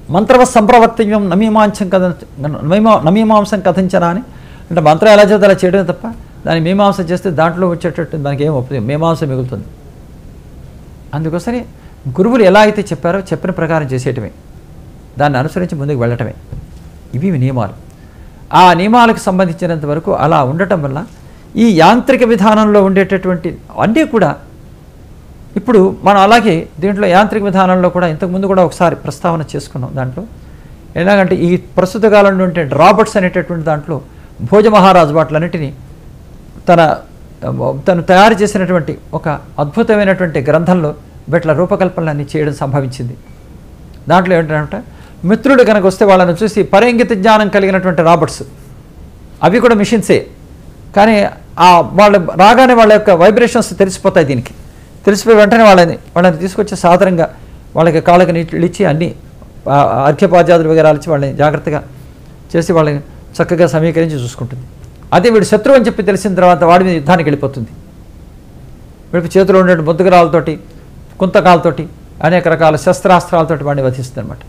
మంత్రవ సంప్రవర్తవ్యం నమీమాంసం కథ నమీమా నమీమాంసం కథించరా అని అంటే మంత్రం ఎలా చేస్తే అలా చేయడమే తప్ప దాన్ని మీమాంసం చేస్తే దాంట్లో వచ్చేటట్టు దానికి ఏం ఉపయోగం మీమాంసం మిగులుతుంది అందుకోసమే గురువులు ఎలా అయితే చెప్పారో చెప్పిన ప్రకారం చేసేయటమే దాన్ని అనుసరించి ముందుకు వెళ్ళటమే ఇవి నియమాలు ఆ నియమాలకు సంబంధించినంత వరకు అలా ఉండటం వల్ల ఈ యాంత్రిక విధానంలో ఉండేటటువంటి అన్నీ కూడా ఇప్పుడు మనం అలాగే దీంట్లో యాంత్రిక విధానంలో కూడా ఇంతకుముందు కూడా ఒకసారి ప్రస్తావన చేసుకున్నాం దాంట్లో ఎలాగంటే ఈ ప్రస్తుత కాలంలో ఉంటే రాబర్ట్స్ అనేటటువంటి దాంట్లో భోజ మహారాజు వాటిలన్నిటినీ తన తను తయారు చేసినటువంటి ఒక అద్భుతమైనటువంటి గ్రంథంలో వీటిల రూపకల్పనలన్నీ చేయడం సంభవించింది దాంట్లో ఏంటంటే మిత్రుడు కనుక వస్తే వాళ్ళని చూసి పరంగిత జ్ఞానం కలిగినటువంటి రాబర్ట్స్ అవి కూడా మిషన్సే కానీ ఆ వాళ్ళ రాగానే వాళ్ళ యొక్క వైబ్రేషన్స్ తెలిసిపోతాయి దీనికి తెలిసిపోయి వెంటనే వాళ్ళని వాళ్ళని తీసుకొచ్చి సాధారణంగా వాళ్ళకి కాళ్ళకి నీళ్ళు ఇచ్చి అన్ని ఆ, అర్ఘ్యపాద్యాదులు వగేరాలు ఇచ్చి వాళ్ళని జాగ్రత్తగా చేసి వాళ్ళని చక్కగా సమీకరించి చూసుకుంటుంది అదే వీడు శత్రువు అని చెప్పి తెలిసిన తర్వాత వాడి మీద యుద్ధానికి వెళ్ళిపోతుంది వీడికి చేతిలో ఉండే ముద్దుగరాలతోటి కుంతకాలతోటి అనేక రకాల శస్త్రాస్త్రాలతోటి వాడిని వధిస్తుంది అనమాట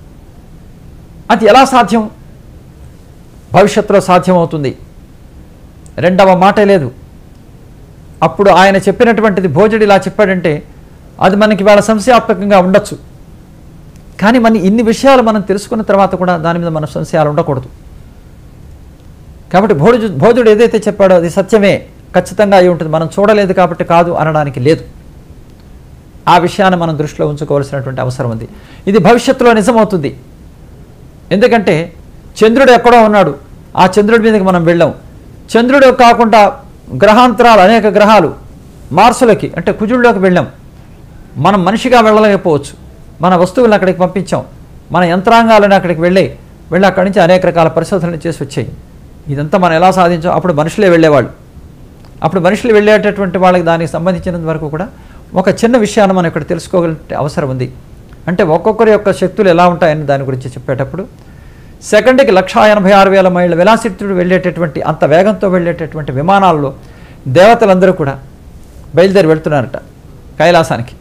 అది ఎలా సాధ్యం భవిష్యత్తులో సాధ్యమవుతుంది రెండవ మాటే లేదు అప్పుడు ఆయన చెప్పినటువంటిది భోజుడు ఇలా చెప్పాడంటే అది మనకి వాళ్ళ సంశయాత్మకంగా ఉండొచ్చు కానీ మన ఇన్ని విషయాలు మనం తెలుసుకున్న తర్వాత కూడా దాని మీద మన సంశయాలు ఉండకూడదు కాబట్టి భోజు భోజుడు ఏదైతే చెప్పాడో అది సత్యమే ఖచ్చితంగా అయి ఉంటుంది మనం చూడలేదు కాబట్టి కాదు అనడానికి లేదు ఆ విషయాన్ని మనం దృష్టిలో ఉంచుకోవాల్సినటువంటి అవసరం ఉంది ఇది భవిష్యత్తులో నిజమవుతుంది ఎందుకంటే చంద్రుడు ఎక్కడో ఉన్నాడు ఆ చంద్రుడి మీదకి మనం వెళ్ళాం చంద్రుడు కాకుండా గ్రహాంతరాలు అనేక గ్రహాలు మార్సులకి అంటే కుజుల్లోకి వెళ్ళాం మనం మనిషిగా వెళ్ళలేకపోవచ్చు మన వస్తువులను అక్కడికి పంపించాం మన యంత్రాంగాలను అక్కడికి వెళ్ళాయి వెళ్ళి అక్కడి నుంచి అనేక రకాల పరిశోధనలు చేసి వచ్చాయి ఇదంతా మనం ఎలా సాధించాం అప్పుడు మనుషులే వెళ్ళేవాళ్ళు అప్పుడు మనుషులు వెళ్ళేటటువంటి వాళ్ళకి దానికి సంబంధించినంత వరకు కూడా ఒక చిన్న విషయాన్ని మనం ఇక్కడ తెలుసుకోగలిగే అవసరం ఉంది అంటే ఒక్కొక్కరి యొక్క శక్తులు ఎలా ఉంటాయని దాని గురించి చెప్పేటప్పుడు సెకండ్కి లక్షా ఎనభై ఆరు వేల మైళ్ళ విలాసితుడు వెళ్ళేటటువంటి అంత వేగంతో వెళ్ళేటటువంటి విమానాల్లో దేవతలందరూ కూడా బయలుదేరి వెళ్తున్నారట కైలాసానికి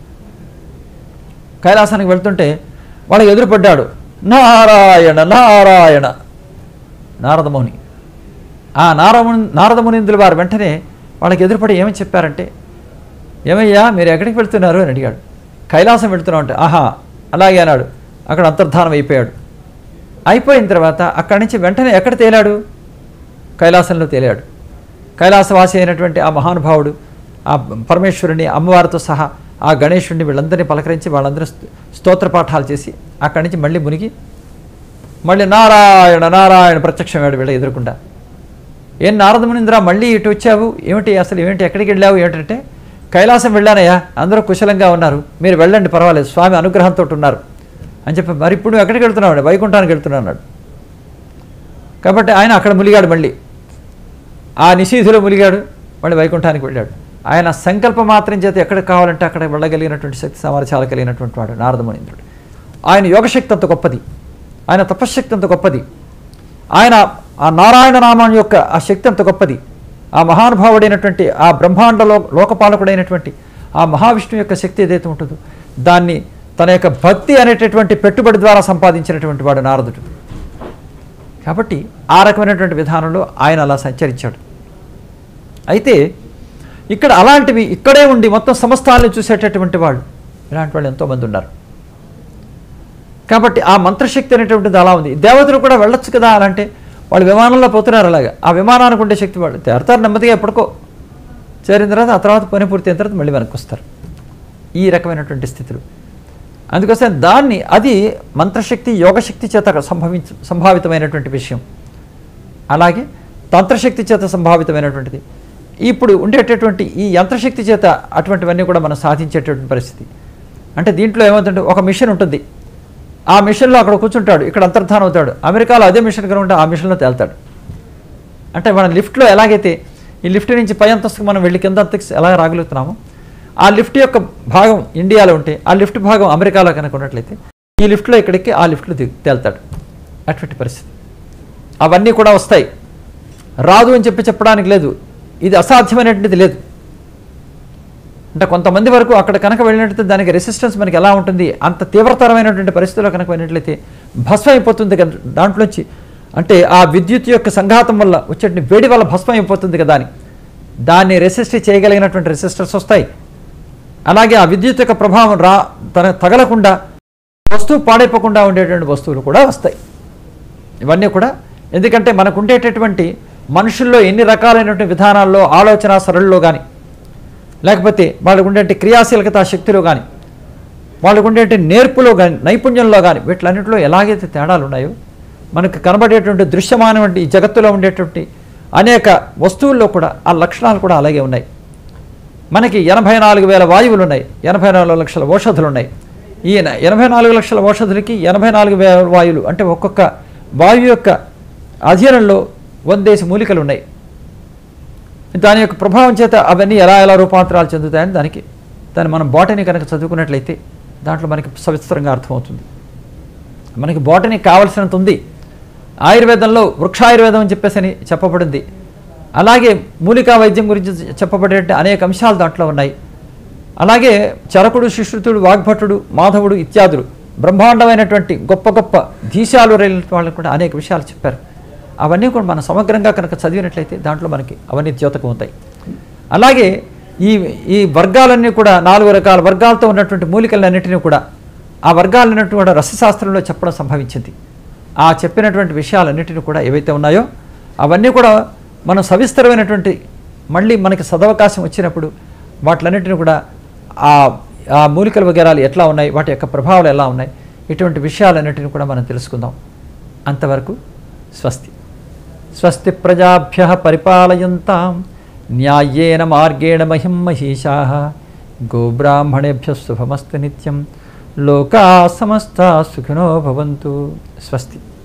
కైలాసానికి వెళ్తుంటే వాళ్ళకి ఎదురుపడ్డాడు నారాయణ నారాయణ నారదముని ఆ నారముని నారదమునిందులు వారు వెంటనే వాళ్ళకి ఎదురుపడి ఏమని చెప్పారంటే ఏమయ్యా మీరు ఎక్కడికి వెళ్తున్నారు అని అడిగాడు కైలాసం వెళ్తున్నాం అంటే ఆహా అలాగే అన్నాడు అక్కడ అంతర్ధానం అయిపోయాడు అయిపోయిన తర్వాత అక్కడి నుంచి వెంటనే ఎక్కడ తేలాడు కైలాసంలో తేలాడు కైలాసవాసి అయినటువంటి ఆ మహానుభావుడు ఆ పరమేశ్వరుని అమ్మవారితో సహా ఆ గణేశుడిని వీళ్ళందరినీ పలకరించి వాళ్ళందరూ స్తు- స్తోత్ర పాఠాలు చేసి అక్కడి నుంచి మళ్ళీ మునిగి మళ్ళీ నారాయణ నారాయణ ప్రత్యక్షమయ్యాడు వీళ్ళ ఎదురుకుండా ఏం నారదమునింద్ర మళ్ళీ ఇటు వచ్చావు ఏమిటి అసలు ఏమిటి ఎక్కడికి వెళ్ళావు ఏమిటంటే కైలాసం వెళ్ళానయ్యా అందరూ కుశలంగా ఉన్నారు మీరు వెళ్ళండి పర్వాలేదు స్వామి అనుగ్రహంతో ఉన్నారు అని చెప్పి మరి ఇప్పుడు నువ్వు ఎక్కడికి వెళ్తున్నావు వైకుంఠానికి వెళ్తున్నావు అన్నాడు కాబట్టి ఆయన అక్కడ ములిగాడు మళ్ళీ ఆ నిశీధిలో ములిగాడు మళ్ళీ వైకుంఠానికి వెళ్ళాడు ఆయన సంకల్ప మాత్రం చేత ఎక్కడికి కావాలంటే అక్కడ వెళ్ళగలిగినటువంటి శక్తి సామర్థ్యాలు కలిగినటువంటి వాడు నారదమునీంద్రుడు ఆయన యోగశక్తి అంత గొప్పది ఆయన తపశ్శక్తి అంత గొప్పది ఆయన ఆ నారాయణ నామం యొక్క ఆ శక్తి అంత గొప్పది ఆ మహానుభావుడైనటువంటి ఆ బ్రహ్మాండలో లోకపాలకుడైనటువంటి ఆ మహావిష్ణువు యొక్క శక్తి ఏదైతే ఉంటుందో దాన్ని తన యొక్క భక్తి అనేటటువంటి పెట్టుబడి ద్వారా సంపాదించినటువంటి వాడు నారదుడు కాబట్టి ఆ రకమైనటువంటి విధానంలో ఆయన అలా సంచరించాడు అయితే ఇక్కడ అలాంటివి ఇక్కడే ఉండి మొత్తం సమస్తాలను చూసేటటువంటి వాళ్ళు ఇలాంటి వాళ్ళు ఎంతోమంది ఉన్నారు కాబట్టి ఆ మంత్రశక్తి అనేటువంటిది అలా ఉంది దేవతలు కూడా వెళ్ళొచ్చు కదా అలాంటే వాళ్ళు విమానంలో పోతున్నారు అలాగా ఆ విమానానికి ఉండే శక్తి వాళ్ళు తేరతారు నెమ్మదిగా ఎప్పటికో చేరిన తర్వాత ఆ తర్వాత పని పూర్తి అయిన తర్వాత మళ్ళీ వెనక్కి వస్తారు ఈ రకమైనటువంటి స్థితులు అందుకోసం దాన్ని అది మంత్రశక్తి యోగశక్తి చేత సంభవించ సంభావితమైనటువంటి విషయం అలాగే తంత్రశక్తి చేత సంభావితమైనటువంటిది ఇప్పుడు ఉండేటటువంటి ఈ యంత్రశక్తి చేత అటువంటివన్నీ కూడా మనం సాధించేటటువంటి పరిస్థితి అంటే దీంట్లో ఏమవుతుందంటే ఒక మిషన్ ఉంటుంది ఆ మిషన్లో అక్కడ కూర్చుంటాడు ఇక్కడ అంతర్ధానం అవుతాడు అమెరికాలో అదే మిషన్ కనుక ఉంటే ఆ మిషన్లో తేల్తాడు అంటే మన లిఫ్ట్లో ఎలాగైతే ఈ లిఫ్ట్ నుంచి పై అంతస్తుకు మనం వెళ్ళి కింద అంతస్తు ఎలా రాగలుగుతున్నామో ఆ లిఫ్ట్ యొక్క భాగం ఇండియాలో ఉంటే ఆ లిఫ్ట్ భాగం అమెరికాలో కనుక ఉన్నట్లయితే ఈ లిఫ్ట్లో ఇక్కడికి ఆ లిఫ్ట్లో దిగు తేల్తాడు అటువంటి పరిస్థితి అవన్నీ కూడా వస్తాయి రాదు అని చెప్పి చెప్పడానికి లేదు ఇది అసాధ్యమైనటువంటిది లేదు అంటే కొంతమంది వరకు అక్కడ కనుక వెళ్ళినట్లయితే దానికి రెసిస్టెన్స్ మనకి ఎలా ఉంటుంది అంత తీవ్రతరమైనటువంటి పరిస్థితుల్లో కనుక వెళ్ళినట్లయితే భస్మం అయిపోతుంది కదా దాంట్లోంచి అంటే ఆ విద్యుత్ యొక్క సంఘాతం వల్ల వచ్చే వేడి వల్ల భస్మం అయిపోతుంది కదా అని దాన్ని రెసిస్ట్ చేయగలిగినటువంటి రెసిస్టర్స్ వస్తాయి అలాగే ఆ విద్యుత్ యొక్క ప్రభావం రా తన తగలకుండా వస్తువు పాడైపోకుండా ఉండేటువంటి వస్తువులు కూడా వస్తాయి ఇవన్నీ కూడా ఎందుకంటే మనకు ఉండేటటువంటి మనుషుల్లో ఎన్ని రకాలైనటువంటి విధానాల్లో ఆలోచన సరళిలో కానీ లేకపోతే వాళ్ళకు ఉండే క్రియాశీలకత శక్తిలో కానీ వాళ్ళకు ఉండే నేర్పులో కానీ నైపుణ్యంలో కానీ వీటిలన్నింటిలో ఎలాగైతే తేడాలు ఉన్నాయో మనకు కనబడేటువంటి దృశ్యమానటువంటి ఈ జగత్తులో ఉండేటువంటి అనేక వస్తువుల్లో కూడా ఆ లక్షణాలు కూడా అలాగే ఉన్నాయి మనకి ఎనభై నాలుగు వేల వాయువులు ఉన్నాయి ఎనభై నాలుగు లక్షల ఓషధులు ఉన్నాయి ఈ ఎనభై నాలుగు లక్షల ఓషధులకి ఎనభై నాలుగు వేల వాయువులు అంటే ఒక్కొక్క వాయువు యొక్క అధీనంలో వందేసి మూలికలు ఉన్నాయి దాని యొక్క ప్రభావం చేత అవన్నీ ఎలా ఎలా రూపాంతరాలు చెందుతాయని దానికి దాన్ని మనం బాటనీ కనుక చదువుకున్నట్లయితే దాంట్లో మనకి సవిస్తరంగా అర్థమవుతుంది మనకి బాటనీ కావలసినంత ఉంది ఆయుర్వేదంలో వృక్షాయుర్వేదం అని చెప్పేసి అని చెప్పబడింది అలాగే మూలికా వైద్యం గురించి చెప్పబడే అనేక అంశాలు దాంట్లో ఉన్నాయి అలాగే చరకుడు శిష్యుతుడు వాగ్భటుడు మాధవుడు ఇత్యాదులు బ్రహ్మాండమైనటువంటి గొప్ప గొప్ప దీశాలు రైలు వాళ్ళకు కూడా అనేక విషయాలు చెప్పారు అవన్నీ కూడా మనం సమగ్రంగా కనుక చదివినట్లయితే దాంట్లో మనకి అవన్నీ ద్యోతకం అవుతాయి అలాగే ఈ ఈ వర్గాలన్నీ కూడా నాలుగు రకాల వర్గాలతో ఉన్నటువంటి మూలికలన్నింటినీ కూడా ఆ వర్గాలన్నింటినీ కూడా రసశాస్త్రంలో చెప్పడం సంభవించింది ఆ చెప్పినటువంటి విషయాలన్నింటినీ కూడా ఏవైతే ఉన్నాయో అవన్నీ కూడా మనం సవిస్తరమైనటువంటి మళ్ళీ మనకి సదవకాశం వచ్చినప్పుడు వాటిలన్నింటినీ కూడా ఆ ఆ మూలికల వగేరాలు ఎట్లా ఉన్నాయి వాటి యొక్క ప్రభావాలు ఎలా ఉన్నాయి ఇటువంటి విషయాలన్నింటినీ కూడా మనం తెలుసుకుందాం అంతవరకు స్వస్తి స్వస్తి ప్రజాభ్య పరిపాలయంతాం న్యాయేన మార్గేణ మహిం మహిషా గోబ్రాహ్మణేభ్య శుభమస్తు నిత్యం లోకా సమస్త సుఖినో భవంతు స్వస్తి